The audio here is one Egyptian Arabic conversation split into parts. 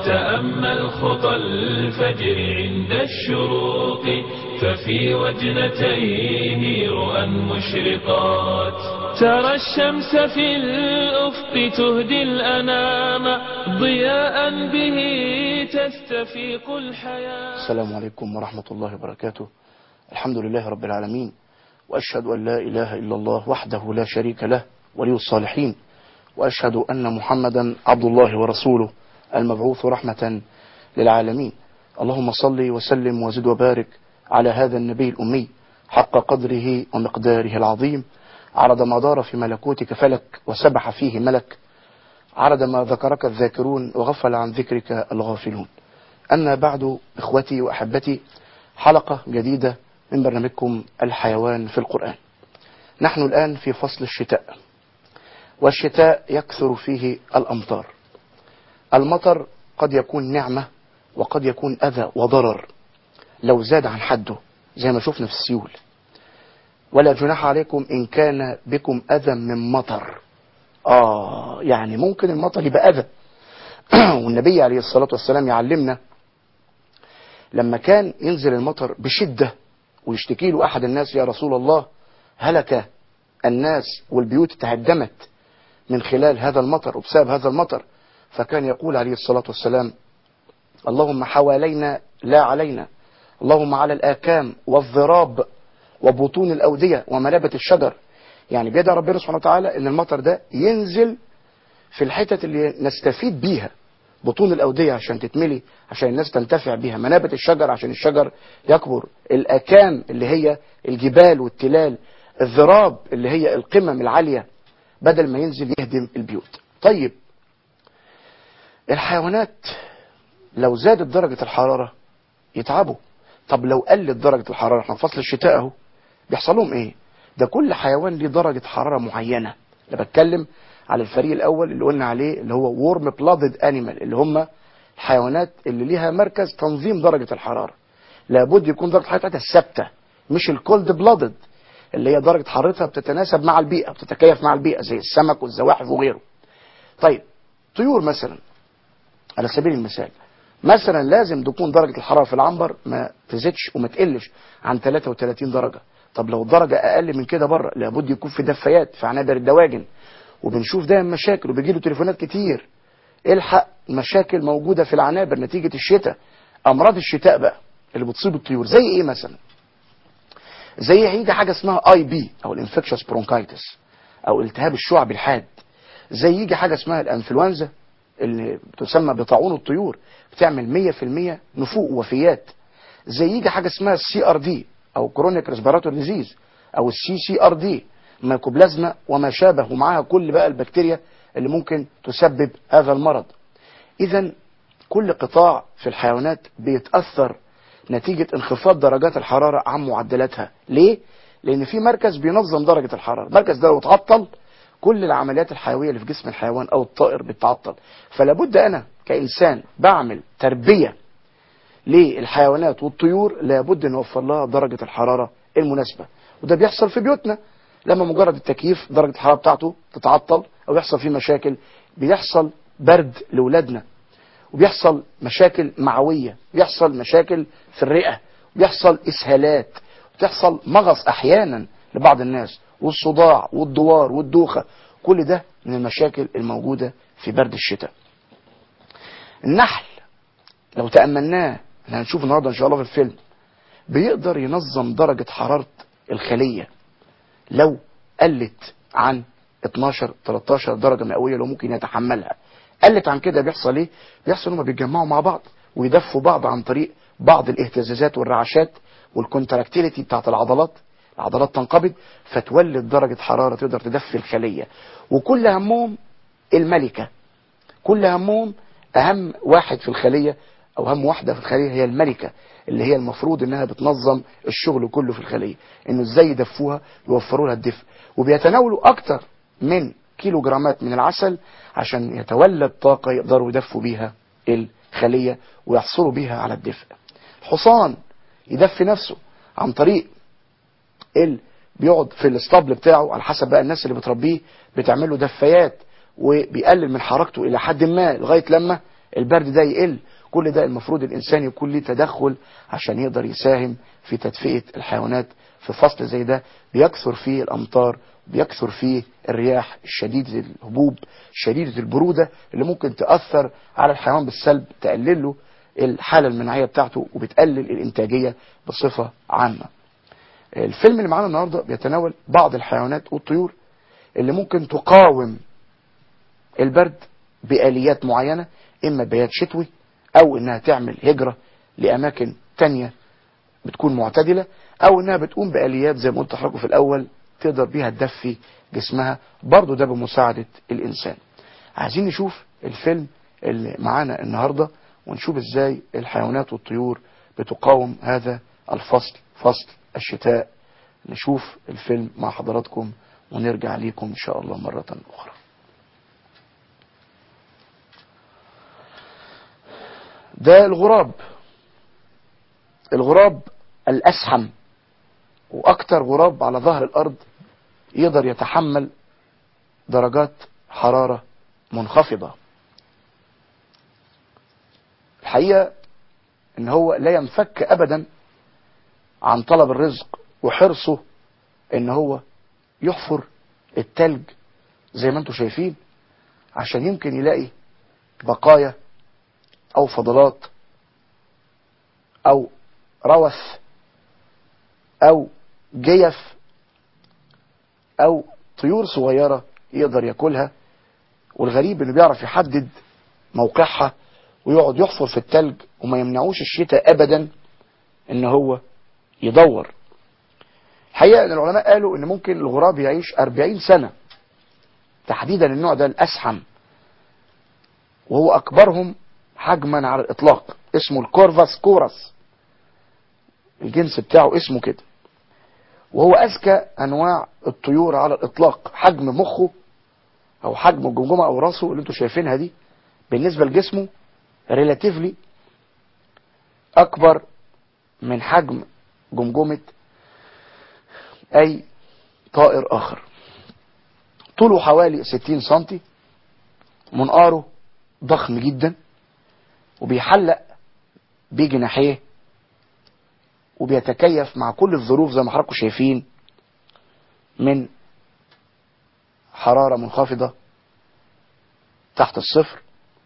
وتأمل خطى الفجر عند الشروق ففي وجنتيه رؤى مشرقات ترى الشمس في الأفق تهدي الأنام ضياء به تستفيق الحياة السلام عليكم ورحمة الله وبركاته الحمد لله رب العالمين وأشهد أن لا إله إلا الله وحده لا شريك له ولي الصالحين وأشهد أن محمدا عبد الله ورسوله المبعوث رحمة للعالمين اللهم صل وسلم وزد وبارك على هذا النبي الأمي حق قدره ومقداره العظيم عرض ما دار في ملكوتك فلك وسبح فيه ملك عرض ما ذكرك الذاكرون وغفل عن ذكرك الغافلون أما بعد إخوتي وأحبتي حلقة جديدة من برنامجكم الحيوان في القرآن نحن الآن في فصل الشتاء والشتاء يكثر فيه الأمطار المطر قد يكون نعمة وقد يكون أذى وضرر لو زاد عن حده زي ما شفنا في السيول ولا جناح عليكم إن كان بكم أذى من مطر آه يعني ممكن المطر يبقى أذى والنبي عليه الصلاة والسلام يعلمنا لما كان ينزل المطر بشدة ويشتكي له أحد الناس يا رسول الله هلك الناس والبيوت تهدمت من خلال هذا المطر وبسبب هذا المطر فكان يقول عليه الصلاة والسلام اللهم حوالينا لا علينا اللهم على الآكام والضراب وبطون الأودية ومنابت الشجر يعني بيدعي ربنا سبحانه وتعالى ان المطر ده ينزل في الحتت اللي نستفيد بيها بطون الأودية عشان تتملي عشان الناس تنتفع بيها منابت الشجر عشان الشجر يكبر الأكام اللي هي الجبال والتلال الضراب اللي هي القمم العالية بدل ما ينزل يهدم البيوت طيب الحيوانات لو زادت درجة الحرارة يتعبوا طب لو قلت درجة الحرارة احنا في فصل الشتاء اهو بيحصل لهم ايه ده كل حيوان ليه درجة حرارة معينة انا بتكلم على الفريق الاول اللي قلنا عليه اللي هو وورم بلادد انيمال اللي هم الحيوانات اللي ليها مركز تنظيم درجة الحرارة لابد يكون درجة حرارتها ثابتة مش الكولد بلادد اللي هي درجة حرارتها بتتناسب مع البيئة بتتكيف مع البيئة زي السمك والزواحف وغيره طيب طيور مثلا على سبيل المثال مثلا لازم تكون درجة الحرارة في العنبر ما تزيدش وما تقلش عن 33 درجة طب لو الدرجة أقل من كده بره لابد يكون في دفايات في عنابر الدواجن وبنشوف دايما مشاكل وبيجي له تليفونات كتير الحق مشاكل موجودة في العنابر نتيجة الشتاء أمراض الشتاء بقى اللي بتصيب الطيور زي إيه مثلا زي هيجي حاجة اسمها اي بي أو الانفكشوس برونكايتس أو التهاب الشعب الحاد زي يجي حاجة اسمها الانفلونزا اللي تسمى بطاعون الطيور بتعمل 100% نفوق وفيات زي يجي حاجة اسمها السي ار دي او كرونيك ريسبيراتور ديزيز او السي سي ار دي مايكوبلازما وما شابه ومعاها كل بقى البكتيريا اللي ممكن تسبب هذا المرض اذا كل قطاع في الحيوانات بيتأثر نتيجة انخفاض درجات الحرارة عن معدلاتها ليه؟ لان في مركز بينظم درجة الحرارة المركز ده لو اتعطل كل العمليات الحيوية اللي في جسم الحيوان او الطائر بتتعطل فلابد انا كإنسان بعمل تربية للحيوانات والطيور لابد نوفر لها درجة الحرارة المناسبة وده بيحصل في بيوتنا لما مجرد التكييف درجة الحرارة بتاعته تتعطل او يحصل فيه مشاكل بيحصل برد لولادنا وبيحصل مشاكل معوية بيحصل مشاكل في الرئة بيحصل اسهالات بتحصل مغص احيانا لبعض الناس والصداع والدوار والدوخة كل ده من المشاكل الموجودة في برد الشتاء النحل لو تأملناه اللي هنشوف النهاردة ان شاء الله في الفيلم بيقدر ينظم درجة حرارة الخلية لو قلت عن 12 13 درجة مئوية لو ممكن يتحملها قلت عن كده بيحصل ايه بيحصل انهم بيتجمعوا مع بعض ويدفوا بعض عن طريق بعض الاهتزازات والرعشات والكونتراكتيليتي بتاعت العضلات العضلات تنقبض فتولد درجة حرارة تقدر تدفي الخلية وكل همهم الملكة كل همهم اهم واحد في الخلية او اهم واحدة في الخلية هي الملكة اللي هي المفروض انها بتنظم الشغل كله في الخلية انه ازاي يدفوها يوفروا لها الدفء وبيتناولوا اكتر من كيلو جرامات من العسل عشان يتولد طاقة يقدروا يدفوا بيها الخلية ويحصلوا بيها على الدفء الحصان يدفي نفسه عن طريق ال بيقعد في الاسطبل بتاعه على حسب بقى الناس اللي بتربيه بتعمل له دفايات وبيقلل من حركته الى حد ما لغايه لما البرد ده يقل كل ده المفروض الإنسان يكون له تدخل عشان يقدر يساهم في تدفئة الحيوانات في فصل زي ده بيكثر فيه الأمطار بيكثر فيه الرياح الشديدة الهبوب شديدة البرودة اللي ممكن تأثر على الحيوان بالسلب تقلل له الحالة المناعية بتاعته وبتقلل الإنتاجية بصفة عامة الفيلم اللي معانا النهاردة بيتناول بعض الحيوانات والطيور اللي ممكن تقاوم البرد بآليات معينة إما بيات شتوي أو إنها تعمل هجرة لأماكن تانية بتكون معتدلة أو إنها بتقوم بآليات زي ما قلت لحضراتكم في الأول تقدر بيها تدفي جسمها برضو ده بمساعدة الإنسان عايزين نشوف الفيلم اللي معانا النهاردة ونشوف إزاي الحيوانات والطيور بتقاوم هذا الفصل فصل الشتاء نشوف الفيلم مع حضراتكم ونرجع ليكم إن شاء الله مرة أخرى ده الغراب الغراب الأسحم وأكتر غراب على ظهر الأرض يقدر يتحمل درجات حرارة منخفضة الحقيقة ان هو لا ينفك ابدا عن طلب الرزق وحرصه ان هو يحفر التلج زي ما انتم شايفين عشان يمكن يلاقي بقايا او فضلات او روث او جيف او طيور صغيرة يقدر ياكلها والغريب انه بيعرف يحدد موقعها ويقعد يحفر في التلج وما يمنعوش الشتاء ابدا ان هو يدور الحقيقة ان العلماء قالوا ان ممكن الغراب يعيش 40 سنة تحديدا النوع ده الاسحم وهو اكبرهم حجما على الاطلاق اسمه الكورفاس كورس الجنس بتاعه اسمه كده وهو اذكى انواع الطيور على الاطلاق حجم مخه او حجم الجمجمه او راسه اللي انتوا شايفينها دي بالنسبه لجسمه ريلاتيفلي اكبر من حجم جمجمه اي طائر اخر طوله حوالي 60 سنتي منقاره ضخم جدا وبيحلق بجناحيه وبيتكيف مع كل الظروف زي ما حضراتكم شايفين من حرارة منخفضة تحت الصفر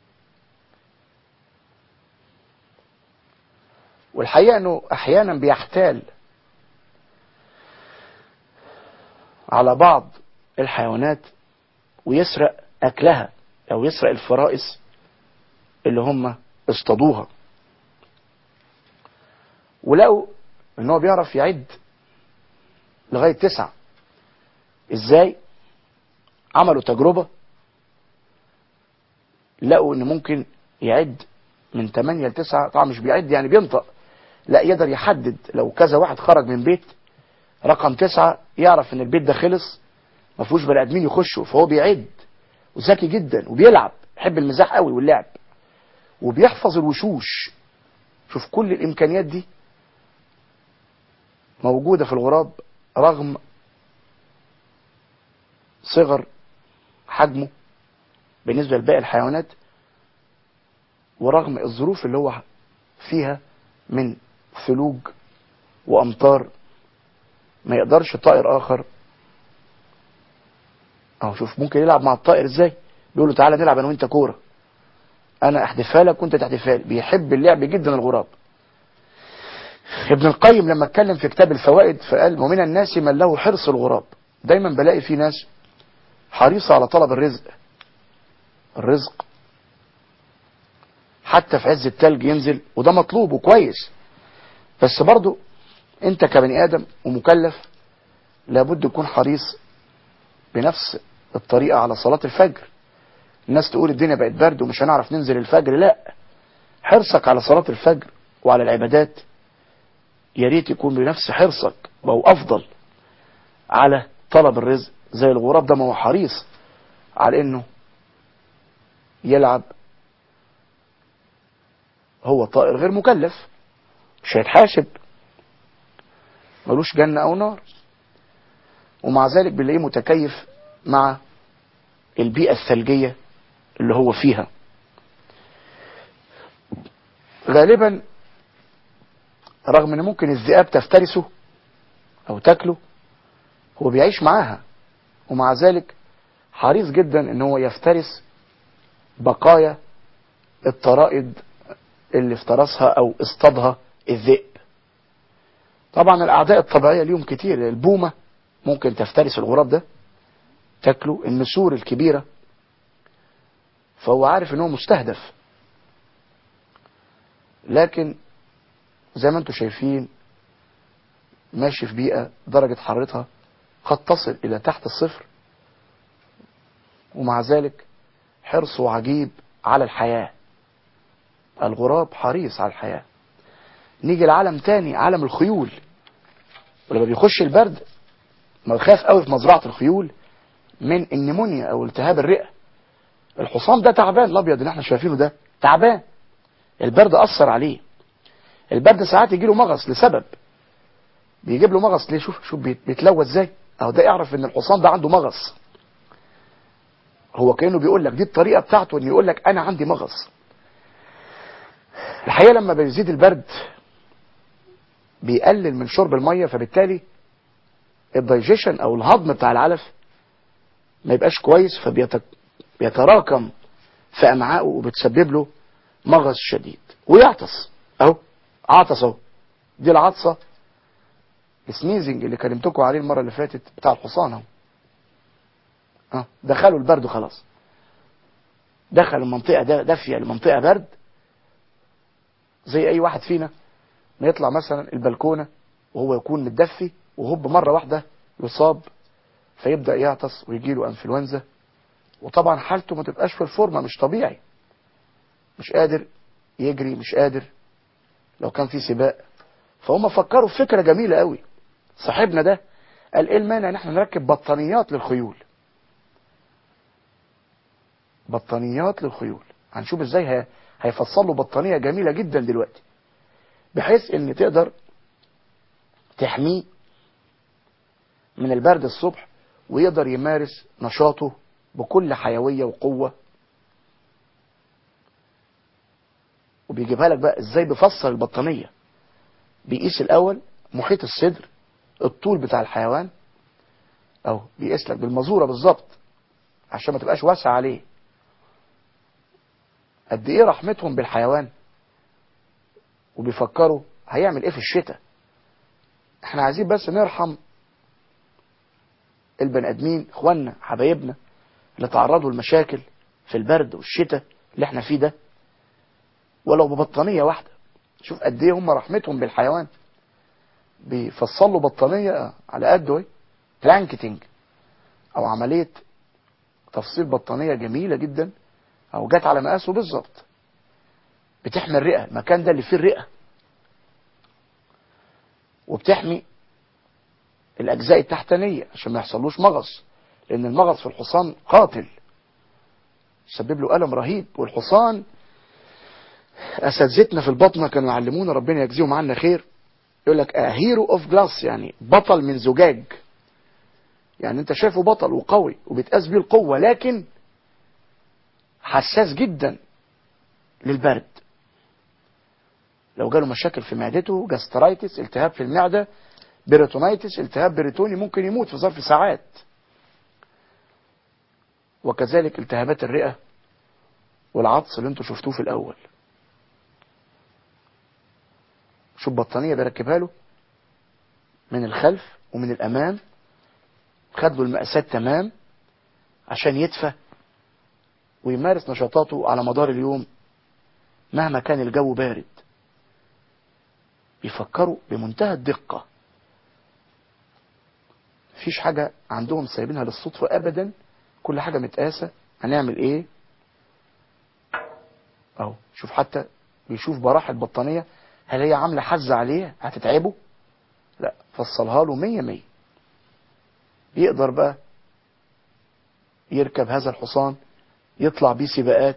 والحقيقة انه احيانا بيحتال على بعض الحيوانات ويسرق اكلها او يسرق الفرائس اللي هم اصطادوها ولقوا ان هو بيعرف يعد لغاية تسعة ازاي عملوا تجربة لقوا ان ممكن يعد من 8 ل 9 طبعا مش بيعد يعني بينطق لا يقدر يحدد لو كذا واحد خرج من بيت رقم تسعة يعرف ان البيت ده خلص ما فيهوش بني ادمين يخشوا فهو بيعد وذكي جدا وبيلعب يحب المزاح قوي واللعب وبيحفظ الوشوش شوف كل الامكانيات دي موجودة في الغراب رغم صغر حجمه بالنسبة لباقي الحيوانات ورغم الظروف اللي هو فيها من ثلوج وامطار ما يقدرش طائر اخر اهو شوف ممكن يلعب مع الطائر ازاي بيقول له تعالى نلعب انا وانت كوره انا احدفها لك وانت تحدفها لي بيحب اللعب جدا الغراب ابن القيم لما اتكلم في كتاب الفوائد فقال ومن الناس من له حرص الغراب دايما بلاقي في ناس حريصة على طلب الرزق الرزق حتى في عز التلج ينزل وده مطلوب وكويس بس برضو انت كبني ادم ومكلف لابد تكون حريص بنفس الطريقة على صلاة الفجر الناس تقول الدنيا بقت برد ومش هنعرف ننزل الفجر لا حرصك على صلاة الفجر وعلى العبادات يا ريت يكون بنفس حرصك او افضل على طلب الرزق زي الغراب ده ما هو حريص على انه يلعب هو طائر غير مكلف مش هيتحاسب ملوش جنة او نار ومع ذلك بنلاقيه متكيف مع البيئة الثلجية اللي هو فيها غالبا رغم ان ممكن الذئاب تفترسه او تاكله هو بيعيش معاها ومع ذلك حريص جدا ان هو يفترس بقايا الطرائد اللي افترسها او اصطادها الذئب طبعا الاعداء الطبيعية ليهم كتير البومة ممكن تفترس الغراب ده تاكله النسور الكبيرة فهو عارف ان هو مستهدف لكن زي ما انتم شايفين ماشي في بيئة درجة حرارتها قد تصل الى تحت الصفر ومع ذلك حرصه عجيب على الحياة الغراب حريص على الحياة نيجي لعالم تاني عالم الخيول ولما بيخش البرد ما بخاف قوي في مزرعة الخيول من النمونيا او التهاب الرئة الحصان ده تعبان الابيض اللي احنا شايفينه ده تعبان البرد اثر عليه البرد ساعات يجي له مغص لسبب بيجيب له مغص ليه شوف شوف بيتلوى ازاي اهو ده اعرف ان الحصان ده عنده مغص هو كانه بيقول لك دي الطريقه بتاعته ان يقول لك انا عندي مغص الحقيقه لما بيزيد البرد بيقلل من شرب الميه فبالتالي الدايجيشن او الهضم بتاع العلف ما يبقاش كويس فبيتراكم في امعائه وبتسبب له مغص شديد ويعطس اهو عطس اهو دي العطسه السنيزنج اللي كلمتكم عليه المره اللي فاتت بتاع الحصان اهو اه دخلوا البرد خلاص دخل المنطقه ده دافيه لمنطقه برد زي اي واحد فينا ما يطلع مثلا البلكونه وهو يكون متدفي وهوب مره واحده يصاب فيبدا يعطس ويجي له انفلونزا وطبعا حالته ما تبقاش في الفورمه مش طبيعي مش قادر يجري مش قادر لو كان في سباق فهم فكروا في فكره جميله قوي صاحبنا ده قال ايه المانع ان احنا نركب بطانيات للخيول بطانيات للخيول هنشوف ازاي هي... هيفصل له بطانيه جميله جدا دلوقتي بحيث ان تقدر تحميه من البرد الصبح ويقدر يمارس نشاطه بكل حيويه وقوه وبيجيبها لك بقى ازاي بيفصل البطانيه بيقيس الاول محيط الصدر الطول بتاع الحيوان او بيقيس لك بالمزوره بالظبط عشان ما تبقاش واسع عليه قد ايه رحمتهم بالحيوان وبيفكروا هيعمل ايه في الشتاء احنا عايزين بس نرحم البني ادمين اخواننا حبايبنا اللي تعرضوا لمشاكل في البرد والشتاء اللي احنا فيه ده ولو ببطانية واحدة شوف قد ايه هم رحمتهم بالحيوان بيفصلوا بطانية على قده ايه بلانكتنج او عملية تفصيل بطانية جميلة جدا او جت على مقاسه بالظبط بتحمي الرئة المكان ده اللي فيه الرئة وبتحمي الاجزاء التحتانية عشان ما يحصلوش مغص لان المغص في الحصان قاتل يسبب له الم رهيب والحصان اساتذتنا في البطنه كانوا يعلمونا ربنا يجزيهم عنا خير يقول لك هيرو اوف جلاس يعني بطل من زجاج يعني انت شايفه بطل وقوي وبتقاس بيه القوه لكن حساس جدا للبرد لو جاله مشاكل في معدته جاسترايتس التهاب في المعده بيريتونايتس التهاب بريتوني ممكن يموت في ظرف ساعات وكذلك التهابات الرئه والعطس اللي انتوا شفتوه في الاول شوف بطانية بيركبها له من الخلف ومن الأمام خد له المقاسات تمام عشان يدفى ويمارس نشاطاته على مدار اليوم مهما كان الجو بارد بيفكروا بمنتهى الدقة مفيش حاجة عندهم سايبينها للصدفة أبدا كل حاجة متقاسة هنعمل ايه اهو شوف حتى بيشوف براح البطانية هل هي عاملة حزة عليه هتتعبه لا فصلها له مية مية يقدر بقى يركب هذا الحصان يطلع بيه سباقات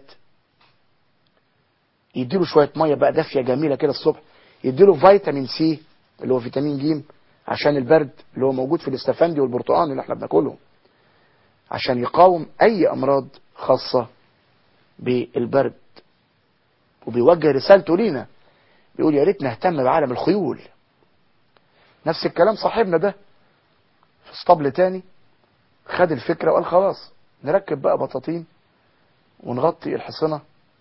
يديله شوية مية بقى دافية جميلة كده الصبح يديله فيتامين سي اللي هو فيتامين ج عشان البرد اللي هو موجود في الاستفندي والبرتقال اللي احنا بناكلهم عشان يقاوم اي امراض خاصة بالبرد وبيوجه رسالته لينا بيقول يا ريت نهتم بعالم الخيول نفس الكلام صاحبنا ده في اسطبل تاني خد الفكرة وقال خلاص نركب بقى بطاطين ونغطي الحصنة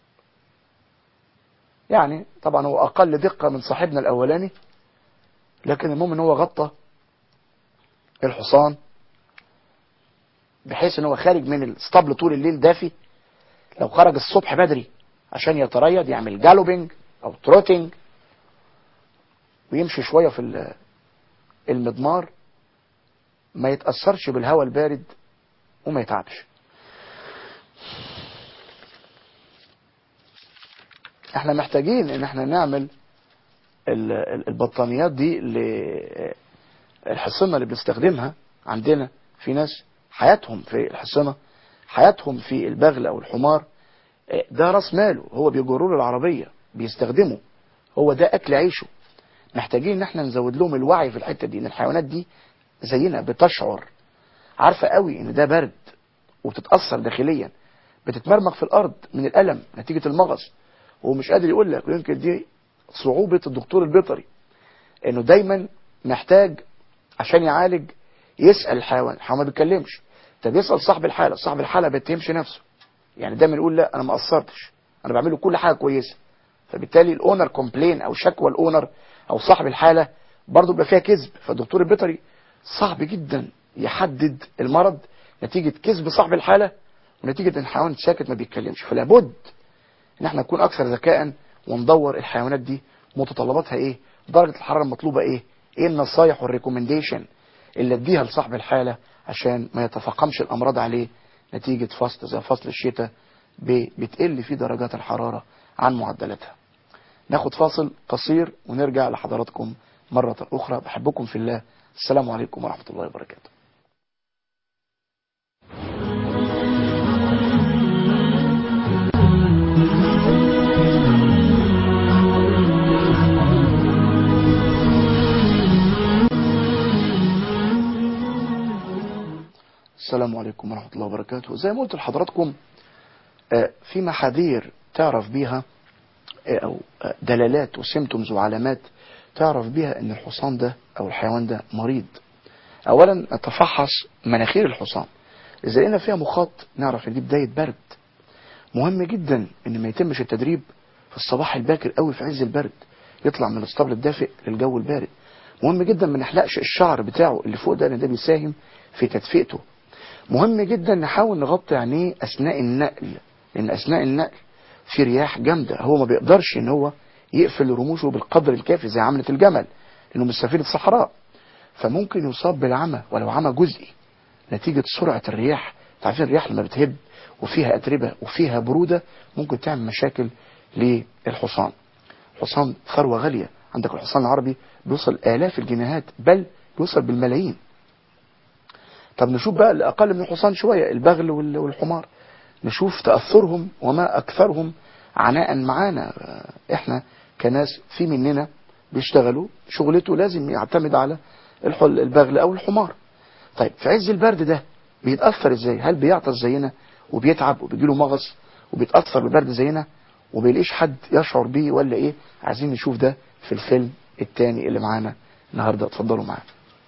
يعني طبعا هو اقل دقة من صاحبنا الاولاني لكن المهم ان هو غطى الحصان بحيث ان هو خارج من الاسطبل طول الليل دافي لو خرج الصبح بدري عشان يتريض يعمل جالوبينج او تروتينج ويمشي شوية في المضمار ما يتأثرش بالهواء البارد وما يتعبش احنا محتاجين ان احنا نعمل البطانيات دي للحصنة اللي بنستخدمها عندنا في ناس حياتهم في الحصنة حياتهم في البغل او الحمار ده راس ماله هو بيجروا له العربية بيستخدمه هو ده اكل عيشه محتاجين ان احنا نزود لهم الوعي في الحتة دي ان الحيوانات دي زينا بتشعر عارفة قوي ان ده برد وبتتأثر داخليا بتتمرمغ في الارض من الالم نتيجة المغص وهو مش قادر يقول لك ويمكن دي صعوبة الدكتور البيطري انه دايما محتاج عشان يعالج يسأل الحيوان الحيوان ما بيتكلمش طب يسأل صاحب الحالة صاحب الحالة ما بيتهمش نفسه يعني دايما يقول لا انا ما قصرتش انا بعمله كل حاجة كويسة فبالتالي الاونر كومبلين او شكوى الاونر او صاحب الحالة برضه بيبقى فيها كذب فالدكتور البيطري صعب جدا يحدد المرض نتيجة كذب صاحب الحالة ونتيجة ان الحيوان ساكت ما بيتكلمش فلا بد ان احنا نكون اكثر ذكاء وندور الحيوانات دي متطلباتها ايه درجة الحرارة المطلوبة ايه ايه النصايح والريكومنديشن اللي اديها لصاحب الحالة عشان ما يتفاقمش الامراض عليه نتيجة فصل زي فصل الشتاء بتقل فيه درجات الحرارة عن معدلاتها ناخد فاصل قصير ونرجع لحضراتكم مرة اخرى بحبكم في الله السلام عليكم ورحمة الله وبركاته السلام عليكم ورحمة الله وبركاته زي ما قلت لحضراتكم في محاذير تعرف بيها او دلالات وسيمتومز وعلامات تعرف بيها ان الحصان ده او الحيوان ده مريض اولا نتفحص مناخير الحصان اذا لقينا فيها مخاط نعرف ان دي بداية برد مهم جدا ان ما يتمش التدريب في الصباح الباكر قوي في عز البرد يطلع من الاسطبل الدافئ للجو البارد مهم جدا ما نحلقش الشعر بتاعه اللي فوق ده لان ده بيساهم في تدفئته مهم جدا نحاول نغطي عينيه اثناء النقل لان اثناء النقل في رياح جامدة هو ما بيقدرش ان هو يقفل رموشه بالقدر الكافي زي عملة الجمل لانه مش سفينة صحراء فممكن يصاب بالعمى ولو عمى جزئي نتيجة سرعة الرياح تعرفين الرياح لما بتهب وفيها أتربة وفيها برودة ممكن تعمل مشاكل للحصان الحصان ثروة غالية عندك الحصان العربي بيوصل آلاف الجنيهات بل بيوصل بالملايين طب نشوف بقى الأقل من الحصان شوية البغل والحمار نشوف تأثرهم وما أكثرهم عناء معانا احنا كناس في مننا بيشتغلوا شغلته لازم يعتمد على البغل او الحمار طيب في عز البرد ده بيتأثر ازاي هل بيعطس زينا وبيتعب وبيجيله مغص وبيتأثر بالبرد زينا وبيلاقيش حد يشعر بيه ولا ايه عايزين نشوف ده في الفيلم التاني اللي معانا النهاردة اتفضلوا معانا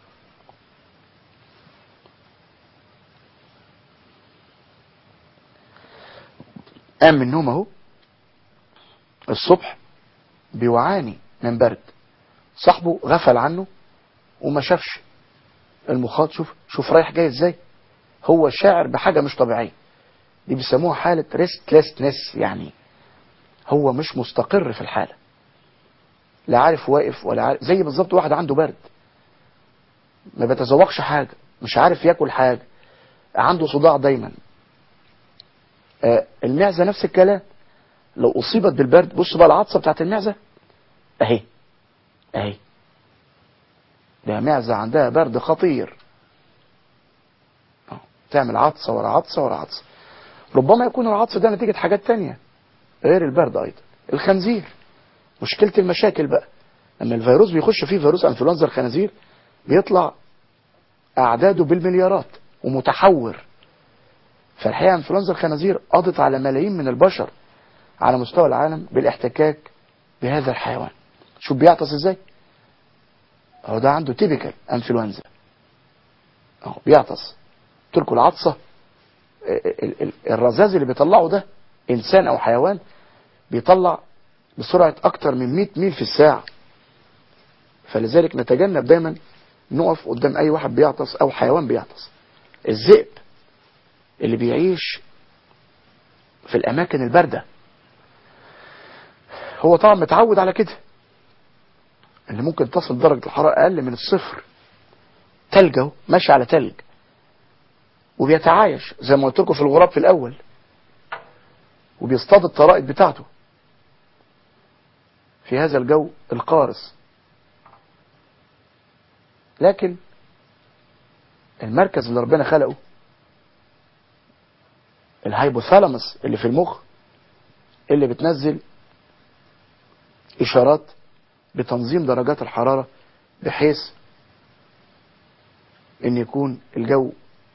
قام من النوم اهو الصبح بيعاني من برد صاحبه غفل عنه وما شافش المخاط شوف شوف رايح جاي ازاي هو شاعر بحاجة مش طبيعية دي بيسموها حالة ريستلسنس يعني هو مش مستقر في الحالة لا عارف واقف ولا عارف زي بالظبط واحد عنده برد ما بيتذوقش حاجة مش عارف ياكل حاجة عنده صداع دايما آه المعزة نفس الكلام لو أصيبت بالبرد بص بقى العطسة بتاعت المعزة اهي اهي ده معزة عندها برد خطير تعمل عطسة ورا عطسة ورا عطسة ربما يكون العطس ده نتيجة حاجات تانية غير البرد أيضا الخنزير مشكلة المشاكل بقى لما الفيروس بيخش فيه فيروس انفلونزا الخنازير بيطلع أعداده بالمليارات ومتحور فالحقيقة انفلونزا الخنازير قضت على ملايين من البشر على مستوى العالم بالاحتكاك بهذا الحيوان شوف بيعطس ازاي اهو ده عنده تيبيكال انفلونزا اهو بيعطس قلت لكم العطسه ال- ال- الرذاذ اللي بيطلعه ده انسان او حيوان بيطلع بسرعه اكتر من 100 ميل في الساعه فلذلك نتجنب دايما نقف قدام اي واحد بيعطس او حيوان بيعطس الذئب اللي بيعيش في الاماكن البارده هو طبعا متعود على كده اللي ممكن تصل درجة الحرارة أقل من الصفر تلج اهو ماشي على تلج وبيتعايش زي ما قلت لكم في الغراب في الأول وبيصطاد الطرائق بتاعته في هذا الجو القارس لكن المركز اللي ربنا خلقه الهايبوثالاموس اللي في المخ اللي بتنزل إشارات بتنظيم درجات الحرارة بحيث ان يكون الجو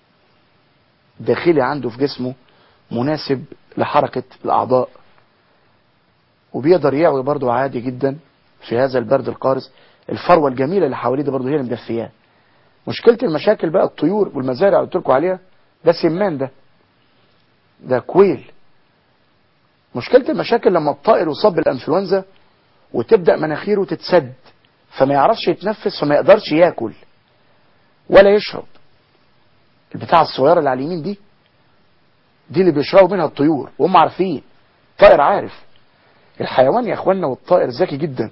داخلي عنده في جسمه مناسب لحركة الأعضاء وبيقدر يعوي برضه عادي جدا في هذا البرد القارس الفروة الجميلة اللي حواليه ده برضه هي اللي مدفياه مشكلة المشاكل بقى الطيور والمزارع اللي قلت لكم عليها ده سمان ده ده كويل مشكلة المشاكل لما الطائر يصاب بالانفلونزا وتبدأ مناخيره تتسد فما يعرفش يتنفس فما يقدرش ياكل ولا يشرب البتاعة الصغيرة اللي على اليمين دي دي اللي بيشربوا منها الطيور وهم عارفين طائر عارف الحيوان يا اخوانا والطائر ذكي جدا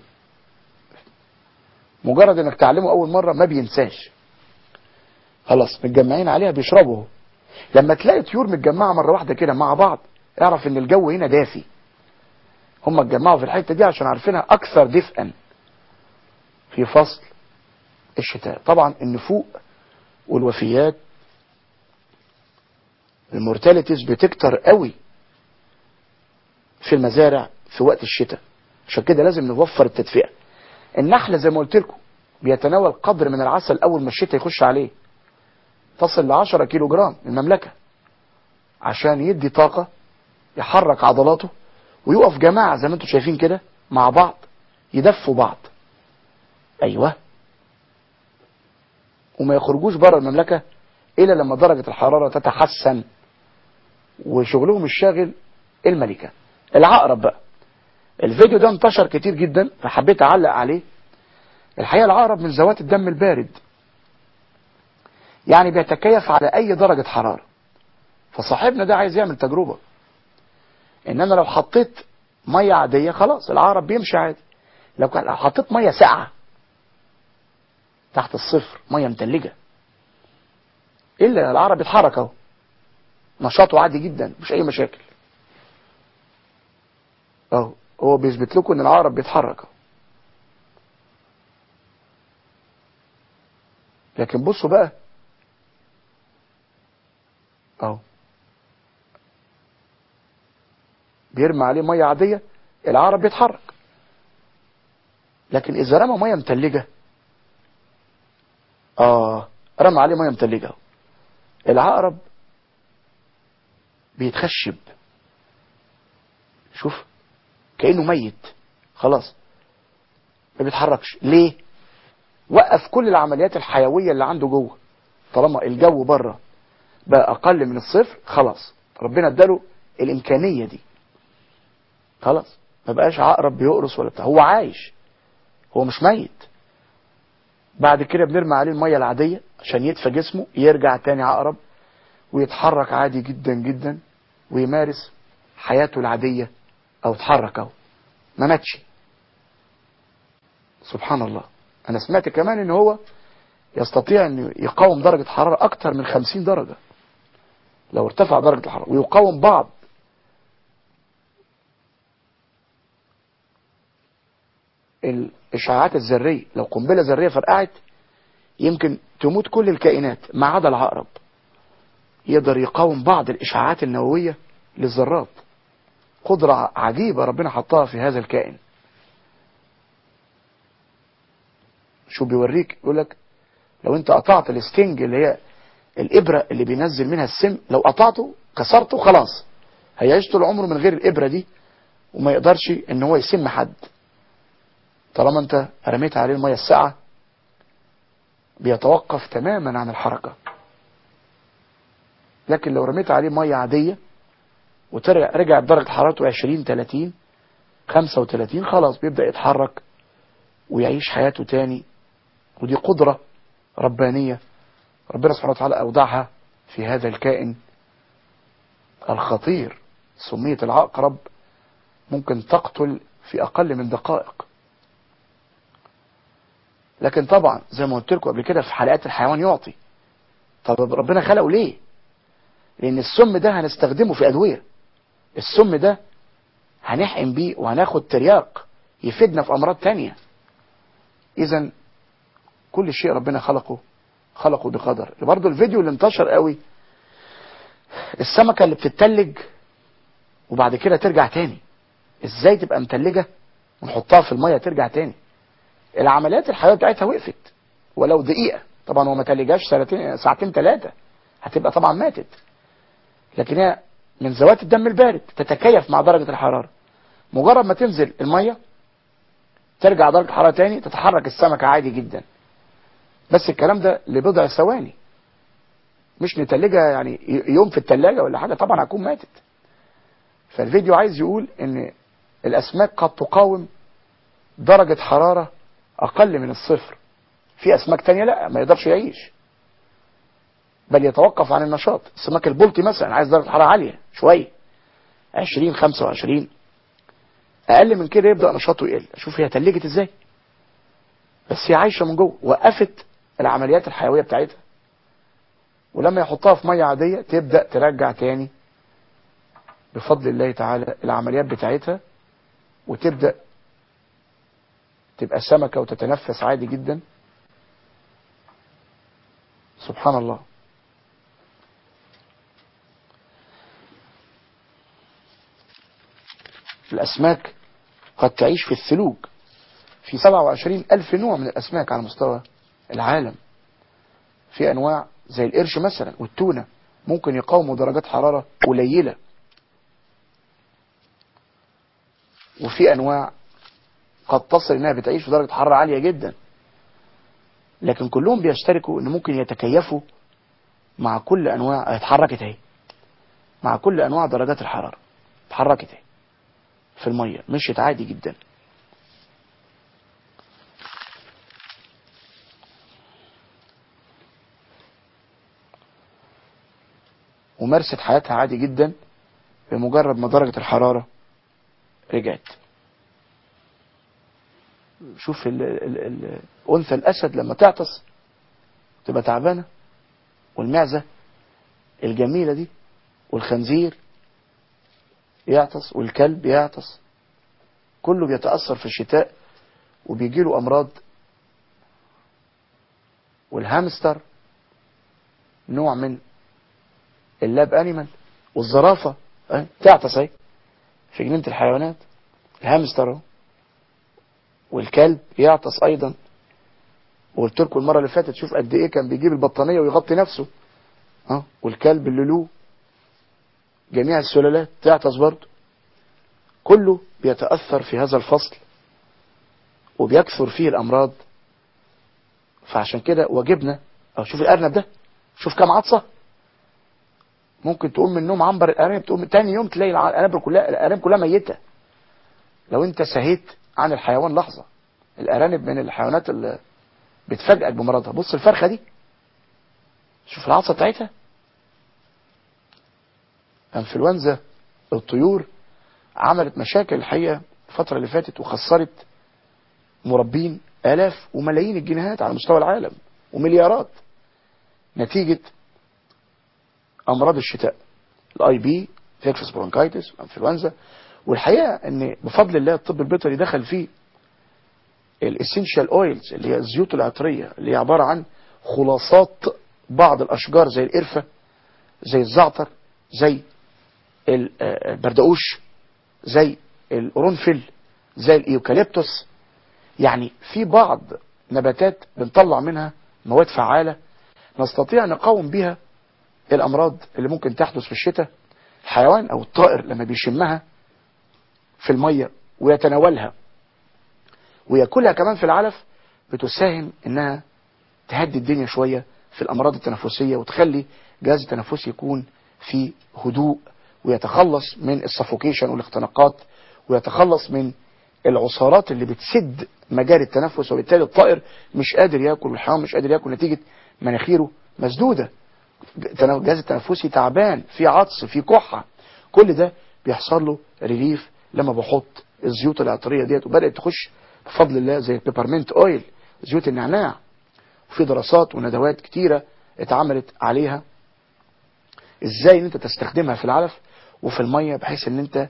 مجرد انك تعلمه اول مرة ما بينساش خلاص متجمعين عليها بيشربوا لما تلاقي طيور متجمعة مرة واحدة كده مع بعض اعرف ان الجو هنا دافي هم اتجمعوا في الحتة دي عشان عارفينها اكثر دفئا في فصل الشتاء طبعا النفوق والوفيات المورتاليتيز بتكتر قوي في المزارع في وقت الشتاء عشان كده لازم نوفر التدفئة النحلة زي ما قلت لكم بيتناول قدر من العسل اول ما الشتاء يخش عليه تصل ل 10 كيلو جرام من المملكة عشان يدي طاقة يحرك عضلاته ويقف جماعة زي ما انتم شايفين كده مع بعض يدفوا بعض ايوه وما يخرجوش بره المملكة الا لما درجة الحرارة تتحسن وشغلهم الشاغل الملكة العقرب بقى الفيديو ده انتشر كتير جدا فحبيت اعلق عليه الحقيقة العقرب من ذوات الدم البارد يعني بيتكيف على اي درجة حرارة فصاحبنا ده عايز يعمل تجربة ان انا لو حطيت مية عادية خلاص العقرب بيمشي عادي لو كان لو حطيت مية ساقعة تحت الصفر مية متلجة الا العقرب يتحرك اهو نشاطه عادي جدا مش اي مشاكل اهو هو بيثبت لكم ان العقرب بيتحرك اهو لكن بصوا بقى اهو بيرمي عليه ميه عاديه العقرب بيتحرك لكن اذا رمى ميه متلجه اه رمى عليه ميه متلجه اهو العقرب بيتخشب شوف كانه ميت خلاص ما بيتحركش ليه وقف كل العمليات الحيويه اللي عنده جوه طالما الجو بره بقى اقل من الصفر خلاص ربنا اداله الامكانيه دي خلاص ما بقاش عقرب بيقرص ولا بتاع هو عايش هو مش ميت بعد كده بنرمي عليه الميه العاديه عشان يدفى جسمه يرجع تاني عقرب ويتحرك عادي جدا جدا ويمارس حياته العاديه او اتحرك اهو ما ماتش سبحان الله انا سمعت كمان ان هو يستطيع ان يقاوم درجة حرارة اكتر من 50 درجة لو ارتفع درجة الحرارة ويقاوم بعض الاشعاعات الذرية لو قنبلة ذرية فرقعت يمكن تموت كل الكائنات ما عدا العقرب يقدر يقاوم بعض الاشعاعات النووية للذرات قدرة عجيبة ربنا حطها في هذا الكائن شو بيوريك يقول لك لو انت قطعت الستنج اللي هي الابرة اللي بينزل منها السم لو قطعته كسرته خلاص هيعيش طول عمره من غير الابرة دي وما يقدرش ان هو يسم حد طالما انت رميت عليه المية الساقعة بيتوقف تماما عن الحركة لكن لو رميت عليه مية عادية وترجع رجع درجة حرارته 20 30 35 خلاص بيبدأ يتحرك ويعيش حياته تاني ودي قدرة ربانية ربنا سبحانه وتعالى أودعها في هذا الكائن الخطير سمية العقرب ممكن تقتل في أقل من دقائق لكن طبعا زي ما قلت لكم قبل كده في حلقات الحيوان يعطي طب ربنا خلقه ليه لأن السم ده هنستخدمه في أدوية السم ده هنحقن بيه وهناخد ترياق يفيدنا في أمراض تانية إذا كل شيء ربنا خلقه خلقه بقدر برضه الفيديو اللي انتشر قوي السمكة اللي بتتلج وبعد كده ترجع تاني ازاي تبقى متلجة ونحطها في المية ترجع تاني العمليات الحيوية بتاعتها وقفت ولو دقيقة طبعا هو ما تلجاش ساعتين ساعتين ثلاثة هتبقى طبعا ماتت لكن هي من ذوات الدم البارد تتكيف مع درجة الحرارة مجرد ما تنزل المية ترجع درجة الحرارة تاني تتحرك السمكة عادي جدا بس الكلام ده لبضع ثواني مش نتلجها يعني يوم في التلاجة ولا حاجة طبعا هتكون ماتت فالفيديو عايز يقول ان الاسماك قد تقاوم درجة حرارة اقل من الصفر في اسماك تانية لا ما يقدرش يعيش بل يتوقف عن النشاط السمك البلطي مثلا عايز درجة حرارة عالية شوية 20 25 اقل من كده يبدأ نشاطه يقل شوف هي تلجت ازاي بس هي عايشة من جوه وقفت العمليات الحيوية بتاعتها ولما يحطها في مية عادية تبدأ ترجع تاني بفضل الله تعالى العمليات بتاعتها وتبدأ تبقى سمكة وتتنفس عادي جدا سبحان الله الأسماك قد تعيش في الثلوج في 27 ألف نوع من الأسماك على مستوى العالم في أنواع زي القرش مثلا والتونة ممكن يقاوموا درجات حرارة قليلة وفي أنواع قد تصل إنها بتعيش في درجة حرارة عالية جدا لكن كلهم بيشتركوا إن ممكن يتكيفوا مع كل أنواع اتحركت اهي مع كل أنواع درجات الحرارة اتحركت اهي في المية مشيت عادي جدا ومارست حياتها عادي جدا بمجرد ما درجة الحرارة رجعت شوف ال ال ال أنثى الأسد لما تعطس تبقى تعبانة والمعزة الجميلة دي والخنزير يعطس والكلب يعطس كله بيتأثر في الشتاء وبيجيله أمراض والهامستر نوع من اللاب انيمال والزرافة اه تعطس اهي في جنينة الحيوانات الهامستر اهو والكلب يعطس ايضا وقلت لكم المرة اللي فاتت شوف قد ايه كان بيجيب البطانية ويغطي نفسه اه والكلب اللولو جميع السلالات تعطس برضه كله بيتأثر في هذا الفصل وبيكثر فيه الأمراض فعشان كده واجبنا أو شوف الأرنب ده شوف كم عطسة ممكن تقوم من النوم عنبر الأرانب تقوم تاني يوم تلاقي الأرانب كلها الأرانب كلها ميتة لو أنت سهيت عن الحيوان لحظة الأرانب من الحيوانات اللي بتفاجئك بمرضها بص الفرخة دي شوف العطسة بتاعتها انفلونزا الطيور عملت مشاكل الحقيقة الفترة اللي فاتت وخسرت مربين آلاف وملايين الجنيهات على مستوى العالم ومليارات نتيجة أمراض الشتاء الاي بي فيكسس برونكايتس انفلونزا والحقيقة ان بفضل الله الطب البيطري دخل فيه الاسينشال اويلز اللي هي الزيوت العطرية اللي هي عبارة عن خلاصات بعض الاشجار زي القرفة زي الزعتر زي البردقوش زي القرنفل زي الايوكاليبتوس يعني في بعض نباتات بنطلع منها مواد فعالة نستطيع نقاوم بها الامراض اللي ممكن تحدث في الشتاء الحيوان او الطائر لما بيشمها في المية ويتناولها وياكلها كمان في العلف بتساهم انها تهدي الدنيا شوية في الامراض التنفسية وتخلي جهاز التنفس يكون في هدوء ويتخلص من السفوكيشن والاختناقات ويتخلص من العصارات اللي بتسد مجاري التنفس وبالتالي الطائر مش قادر ياكل والحيوان مش قادر ياكل نتيجة مناخيره مسدودة الجهاز التنفسي تعبان في عطس في كحة كل ده بيحصل له ريليف لما بحط الزيوت العطرية ديت وبدأت تخش بفضل الله زي البيبرمنت اويل زيوت النعناع وفي دراسات وندوات كتيرة اتعملت عليها ازاي ان انت تستخدمها في العلف وفي المية بحيث ان انت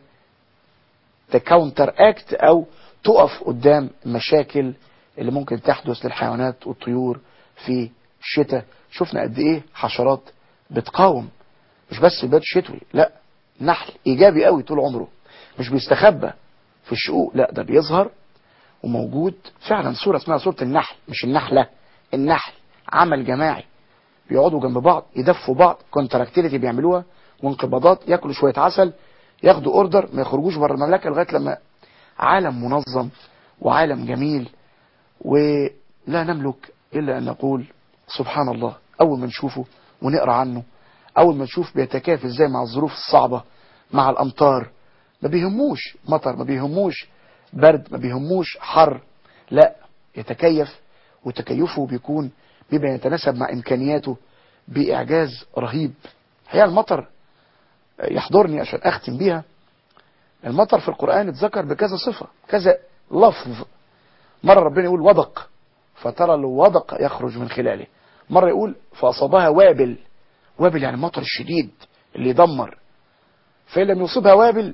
تكاونتر اكت او تقف قدام مشاكل اللي ممكن تحدث للحيوانات والطيور في الشتاء شفنا قد ايه حشرات بتقاوم مش بس البيت الشتوي لا نحل ايجابي قوي طول عمره مش بيستخبى في الشقوق لا ده بيظهر وموجود فعلا صورة اسمها صورة النحل مش النحلة النحل عمل جماعي بيقعدوا جنب بعض يدفوا بعض كونتراكتيليتي بيعملوها وانقباضات ياكلوا شوية عسل ياخدوا اوردر ما يخرجوش بره المملكة لغاية لما عالم منظم وعالم جميل ولا نملك الا ان نقول سبحان الله اول ما نشوفه ونقرا عنه اول ما نشوف بيتكافئ ازاي مع الظروف الصعبة مع الامطار ما بيهموش مطر ما بيهموش برد ما بيهموش حر لا يتكيف وتكيفه بيكون بما يتناسب مع امكانياته باعجاز رهيب هي المطر يحضرني عشان اختم بيها المطر في القرآن اتذكر بكذا صفة كذا لفظ مرة ربنا يقول وضق فترى الوضق يخرج من خلاله مرة يقول فأصابها وابل وابل يعني المطر الشديد اللي يدمر فإن لم يصيبها وابل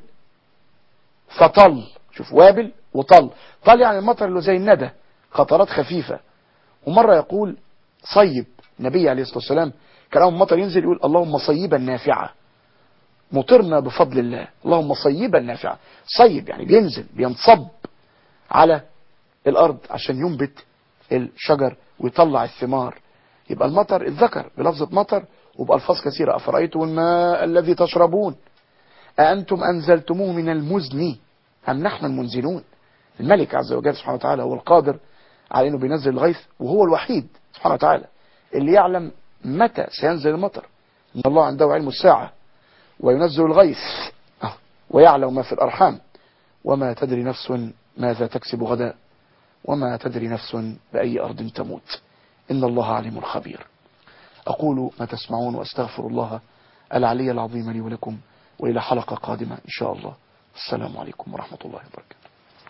فطل شوف وابل وطل طل يعني المطر اللي زي الندى قطرات خفيفة ومرة يقول صيب النبي عليه الصلاة والسلام كان أول مطر ينزل يقول اللهم صيبا نافعا مطرنا بفضل الله اللهم صيبا نافعا صيب يعني بينزل بينصب على الأرض عشان ينبت الشجر ويطلع الثمار يبقى المطر الذكر بلفظة مطر وبألفاظ كثيرة أفرأيتم الماء الذي تشربون أأنتم أنزلتموه من المزن أم نحن المنزلون الملك عز وجل سبحانه وتعالى هو القادر على أنه بينزل الغيث وهو الوحيد سبحانه وتعالى اللي يعلم متى سينزل المطر إن الله عنده علم الساعة وينزل الغيث ويعلم ما في الأرحام وما تدري نفس ماذا تكسب غدا وما تدري نفس بأي أرض تموت إن الله عليم خبير أقول ما تسمعون وأستغفر الله العلي العظيم لي ولكم وإلى حلقة قادمة إن شاء الله السلام عليكم ورحمة الله وبركاته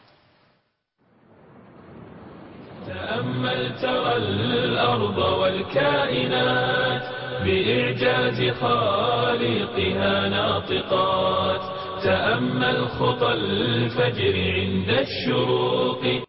تأمل ترى الأرض والكائنات بإعجاز خالقها ناطقات تأمل خطى الفجر عند الشروق